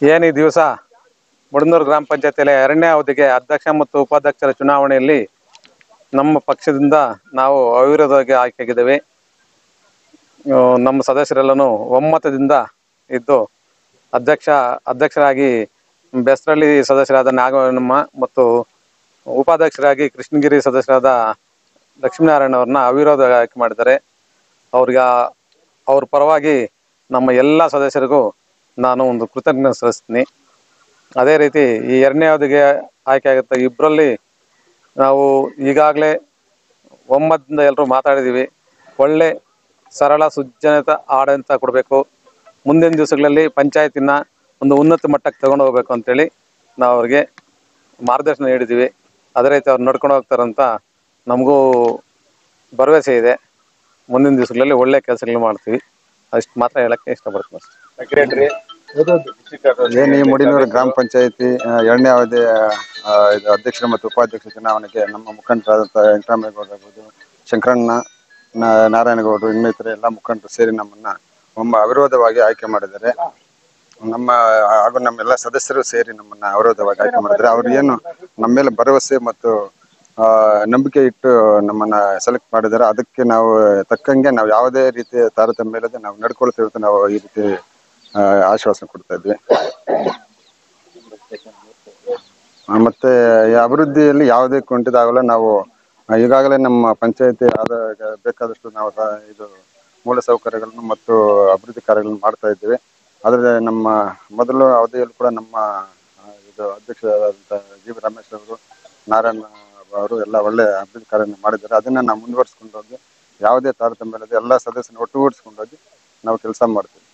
ಏನು ಈ ದಿವಸ ಮುಡನೂರು ಗ್ರಾಮ ಪಂಚಾಯತಿಯಲ್ಲಿ ಎರಡನೇ ಅವಧಿಗೆ ಅಧ್ಯಕ್ಷ ಮತ್ತು ಉಪಾಧ್ಯಕ್ಷರ ಚುನಾವಣೆಯಲ್ಲಿ ನಮ್ಮ ಪಕ್ಷದಿಂದ ನಾವು ಅವಿರೋಧವಾಗಿ ಆಯ್ಕೆಯಾಗಿದ್ದೇವೆ ಆ, ನಮ್ಮ ಸದಸ್ಯರೆಲ್ಲನೂ ಒಮ್ಮತದಿಂದ ಇದ್ದು ಅಧ್ಯಕ್ಷ ಅಧ್ಯಕ್ಷರಾಗಿ ಬೆಸ್ರಳ್ಳಿ ಸದಸ್ಯರಾದ ನಾಗವನಮ್ಮ ಮತ್ತು ಉಪಾಧ್ಯಕ್ಷರಾಗಿ ಕೃಷ್ಣಗಿರಿ ಸದಸ್ಯರಾದ ಲಕ್ಷ್ಮೀನಾರಾಯಣ ಅವ್ರನ್ನ ಅವಿರೋಧ ಆಯ್ಕೆ ಮಾಡಿದ್ದಾರೆ ಅವ್ರಿಗೆ ಅವ್ರ ಪರವಾಗಿ ನಮ್ಮ ಎಲ್ಲ ಸದಸ್ಯರಿಗೂ ನಾನು ಒಂದು ಕೃತಜ್ಞತೆ ಸಲ್ಲಿಸ್ತೀನಿ ಅದೇ ರೀತಿ ಈ ಎರಡನೇ ಅವಧಿಗೆ ಆಯ್ಕೆ ಆಗುತ್ತೆ ಇಬ್ಬರಲ್ಲಿ ನಾವು ಈಗಾಗಲೇ ಒಮ್ಮತದಿಂದ ಎಲ್ಲರೂ ಮಾತಾಡಿದ್ದೀವಿ ಒಳ್ಳೆ ಸರಳ ಸುಜ್ಜನಿತ ಆಡಳಿತ ಕೊಡಬೇಕು ಮುಂದಿನ ದಿವಸಗಳಲ್ಲಿ ಪಂಚಾಯತಿನ ಒಂದು ಉನ್ನತ ಮಟ್ಟಕ್ಕೆ ತಗೊಂಡು ಹೋಗ್ಬೇಕು ಅಂತೇಳಿ ನಾವು ಅವ್ರಿಗೆ ಮಾರ್ಗದರ್ಶನ ನೀಡಿದ್ದೀವಿ ಅದೇ ರೀತಿ ಅವ್ರು ನಡ್ಕೊಂಡು ಹೋಗ್ತಾರಂತ ನಮಗೂ ಭರವಸೆ ಇದೆ ಮುಂದಿನ ದಿವಸಗಳಲ್ಲಿ ಒಳ್ಳೆ ಕೆಲಸಗಳು ಮಾಡ್ತೀವಿ ಅಷ್ಟು ಮಾತ್ರ ಹೇಳಕ್ಕೆ ಇಷ್ಟಪಡ್ತೀನಿ ಅಷ್ಟೇ ಸೆಕ್ರೆಟರಿ ಏನು ಈ ಮುಡಿನೂರು ಗ್ರಾಮ ಪಂಚಾಯತಿ ಎರಡನೇ ಅವಧಿ ಆ, ಇದು ಅಧ್ಯಕ್ಷರು ಮತ್ತು ಉಪಾಧ್ಯಕ್ಷ ಚುನಾವಣೆಗೆ ನಮ್ಮ ಮುಖಂಡರಾದಂಥ ವೆಂಕಟರಾಮೇಗೌಡ ಆಗ್ಬೋದು ಶಂಕರಣ್ಣ ನಾ- ನಾರಾಯಣಗೌಡರು ಇನ್ನಿತರ ಎಲ್ಲ ಮುಖಂಡರು ಸೇರಿ ನಮ್ಮನ್ನ ಒಮ್ಮ ಅವಿರೋಧವಾಗಿ ಆಯ್ಕೆ ಮಾಡಿದ್ದಾರೆ ನಮ್ಮ ಹಾಗೂ ನಮ್ಮೆಲ್ಲ ಸದಸ್ಯರು ಸೇರಿ ನಮ್ಮನ್ನ ಅವಿರೋಧವಾಗಿ ಆಯ್ಕೆ ಮಾಡಿದ್ದಾರೆ ಅವ್ರು ಏನು ನಮ್ಮ ಮೇಲೆ ಭರವಸೆ ಮತ್ತು ಆ, ನಂಬಿಕೆ ಇಟ್ಟು ನಮ್ಮನ್ನ ಸೆಲೆಕ್ಟ್ ಮಾಡಿದ್ದಾರೆ ಅದಕ್ಕೆ ನಾವು ತಕ್ಕಂಗೆ ನಾವು ಯಾವುದೇ ರೀತಿಯ ತಾರತಮ್ಯ ಇಲ್ಲದೆ ನಾವು ನಡ್ಕೊಳ್ತೇವೆ ಅಂತ ನಾವು ಈ ರೀತಿ ಆ, ಆಶ್ವಾಸನೆ ಕೊಡ್ತಾ ಇದ್ವಿ ಆ, ಮತ್ತೆ ಈ ಅಭಿವೃದ್ಧಿಯಲ್ಲಿ ಯಾವುದೇ ಕುಂಠಿತಾಗಲ್ಲ ನಾವು ಆ, ಈಗಾಗಲೇ ನಮ್ಮ ಪಂಚಾಯತಿ ಆದ ಬೇಕಾದಷ್ಟು ನಾವು ಸ- ಇದು ಮೂಲ ಸೌಕರ್ಯಗಳನ್ನು ಮತ್ತು ಅಭಿವೃದ್ಧಿ ಕಾರ್ಯಗಳನ್ನು ಮಾಡ್ತಾ ಇದ್ದೇವೆ ಆದರೆ ನಮ್ಮ ಮೊದಲು ಅವಧಿಯಲ್ಲಿ ಕೂಡ ನಮ್ಮ ಆ, ಇದು ಅಧ್ಯಕ್ಷರಾದಂಥ ಜಿ ವಿ ರಮೇಶ್ ಅವರು ನಾರಾಯಣ ಅವರು ಎಲ್ಲ ಒಳ್ಳೆ ಅಭಿವೃದ್ಧಿ ಕಾರ್ಯವನ್ನು ಮಾಡಿದ್ದಾರೆ ಅದನ್ನ ನಾವು ಮುಂದುವರಿಸ್ಕೊಂಡು ಹೋಗಿ ಯಾವುದೇ ತಾರತಮ್ಯ ಇಲ್ಲದೆ ಎಲ್ಲ ಸದಸ್ಯರನ್ನು ಒಟ್ಟುಗೂಡಿಸ್ಕೊಂಡು ಹೋಗಿ ನಾವು ಕೆಲಸ ಮಾಡ್ತೀವಿ